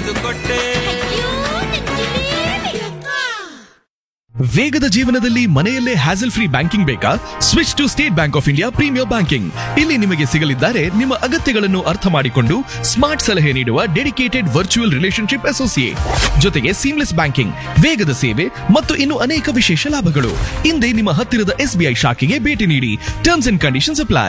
ತೆಗೆದುಕೊಟ್ಟೆ ವೇಗದ ಜೀವನದಲ್ಲಿ ಮನೆಯಲ್ಲೇ ಹ್ಯಾಸಲ್ ಫ್ರೀ ಬ್ಯಾಂಕಿಂಗ್ ಬೇಕಾ switch to State Bank of India premier banking ಇಲ್ಲಿ ನಿಮಗೆ ಸಿಗಲಿದ್ದಾರೆ ನಿಮ್ಮ ಅಗತ್ಯಗಳನ್ನು ಅರ್ಥ ಮಾಡಿಕೊಂಡು ಸ್ಮಾರ್ಟ್ ಸಲಹೆ ನೀಡುವ ಡೆಡಿಕೇಟೆಡ್ ವರ್ಚುವಲ್ ರಿಲೇಶನ್ಶಿಪ್ ಅಸೋಸಿಯೇಟ್ ಜೊತೆಗೆ ಸೀಮ್ಲೆಸ್ ಬ್ಯಾಂಕಿಂಗ್ ವೇಗದ ಸೇವೆ ಮತ್ತು ಇನ್ನು ಅನೇಕ ವಿಶೇಷ ಲಾಭಗಳು ಹಿಂದೆ ನಿಮ್ಮ ಹತ್ತಿರದ ಎಸ್ಬಿಐ ಶಾಖೆಗೆ ಭೇಟಿ ನೀಡಿ ಟರ್ಮ್ಸ್ ಅಂಡ್ ಕಂಡೀಷನ್ಸ್ ಅಪ್ಲೈ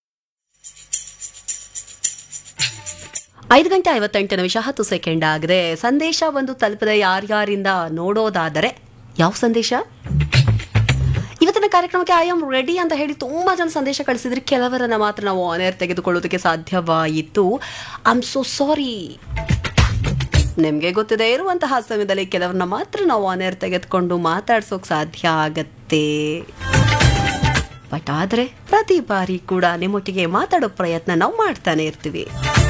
ಐದು ಗಂಟೆ ಐವತ್ತೆಂಟು ನಿಮಿಷ ಹತ್ತು ಸೆಕೆಂಡ್ ಆಗಿದೆ ಸಂದೇಶ ಒಂದು ತಲುಪದ ಯಾರ್ಯಾರಿಂದ ನೋಡೋದಾದರೆ ಯಾವ ಸಂದೇಶ ಇವತ್ತಿನ ಕಾರ್ಯಕ್ರಮಕ್ಕೆ ಐ ಆಮ್ ರೆಡಿ ಅಂತ ಹೇಳಿ ತುಂಬಾ ಜನ ಸಂದೇಶ ಕಳಿಸಿದ್ರೆ ಕೆಲವರನ್ನ ಮಾತ್ರ ನಾವು ಆನೇರ್ ತೆಗೆದುಕೊಳ್ಳೋದಕ್ಕೆ ಸಾಧ್ಯವಾಯಿತು ಐ ಆಮ್ ಸೋ ಸಾರಿ ನಿಮಗೆ ಗೊತ್ತಿದೆ ಇರುವಂತಹ ಸಮಯದಲ್ಲಿ ಕೆಲವರನ್ನ ಮಾತ್ರ ನಾವು ಆನೇರ್ ತೆಗೆದುಕೊಂಡು ಮಾತಾಡ್ಸೋಕ್ ಸಾಧ್ಯ ಆಗತ್ತೆ ಬಟ್ ಆದ್ರೆ ಪ್ರತಿ ಬಾರಿ ಕೂಡ ನಿಮ್ಮೊಟ್ಟಿಗೆ ಮಾತಾಡೋ ಪ್ರಯತ್ನ ನಾವು ಮಾಡ್ತಾನೆ ಇರ್ತೀವಿ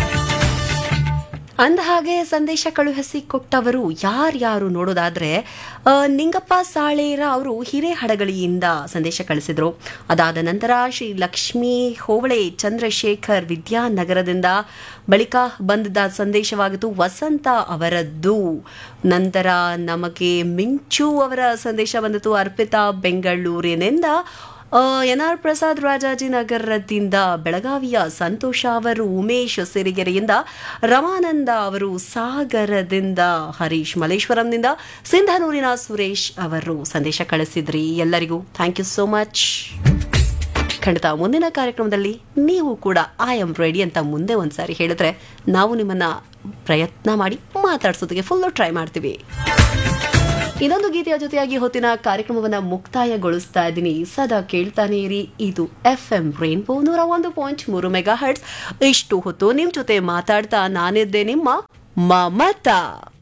ಅಂದ ಹಾಗೆ ಸಂದೇಶ ಕಳುಹಿಸಿ ಕೊಟ್ಟವರು ಯಾರ್ಯಾರು ನೋಡೋದಾದ್ರೆ ಆ, ನಿಂಗಪ್ಪ ಸಾಳೇರ ಅವರು ಹಿರೇಹಡಗಳಿಯಿಂದ ಸಂದೇಶ ಕಳಿಸಿದ್ರು ಅದಾದ ನಂತರ ಶ್ರೀ ಲಕ್ಷ್ಮೀ ಹೋಬಳೆ ಚಂದ್ರಶೇಖರ್ ವಿದ್ಯಾನಗರದಿಂದ ಬಳಿಕ ಬಂದಿದ್ದ ಸಂದೇಶವಾಗಿತ್ತು ವಸಂತ ಅವರದ್ದು ನಂತರ ನಮಗೆ ಮಿಂಚು ಅವರ ಸಂದೇಶ ಬಂದಿತ್ತು ಅರ್ಪಿತಾ ಬೆಂಗಳೂರಿನಿಂದ ಎನ್ ಆರ್ ಪ್ರಸಾದ್ ರಾಜಾಜಿನಗರದಿಂದ ಬೆಳಗಾವಿಯ ಸಂತೋಷ ಅವರು ಉಮೇಶ್ ಸಿರಿಗೆರೆಯಿಂದ ರಮಾನಂದ ಅವರು ಸಾಗರದಿಂದ ಹರೀಶ್ ಮಲೇಶ್ವರಂನಿಂದ ಸಿಂಧನೂರಿನ ಸುರೇಶ್ ಅವರು ಸಂದೇಶ ಕಳಿಸಿದ್ರಿ ಎಲ್ಲರಿಗೂ ಥ್ಯಾಂಕ್ ಯು ಸೋ ಮಚ್ ಖಂಡಿತ ಮುಂದಿನ ಕಾರ್ಯಕ್ರಮದಲ್ಲಿ ನೀವು ಕೂಡ ಐ ಆಮ್ ರೆಡಿ ಅಂತ ಮುಂದೆ ಒಂದ್ಸಾರಿ ಹೇಳಿದ್ರೆ ನಾವು ನಿಮ್ಮನ್ನ ಪ್ರಯತ್ನ ಮಾಡಿ ಮಾತಾಡ್ಸೋದಕ್ಕೆ ಫುಲ್ಲು ಟ್ರೈ ಮಾಡ್ತೀವಿ ಇನ್ನೊಂದು ಗೀತೆಯ ಜೊತೆಯಾಗಿ ಹೊತ್ತಿನ ಕಾರ್ಯಕ್ರಮವನ್ನ ಮುಕ್ತಾಯಗೊಳಿಸ್ತಾ ಇದ್ದೀನಿ ಸದಾ ಕೇಳ್ತಾನೆ ಇರಿ ಇದು ಎಫ್ ಎಂ ರೇನ್ಬೋ ನೂರ ಒಂದು ಪಾಯಿಂಟ್ ಮೂರು ಮೆಗಾ ಹರ್ಟ್ಸ್ ಇಷ್ಟು ಹೊತ್ತು ನಿಮ್ ಜೊತೆ ಮಾತಾಡ್ತಾ ನಾನಿದ್ದೆ ನಿಮ್ಮ ಮಮತಾ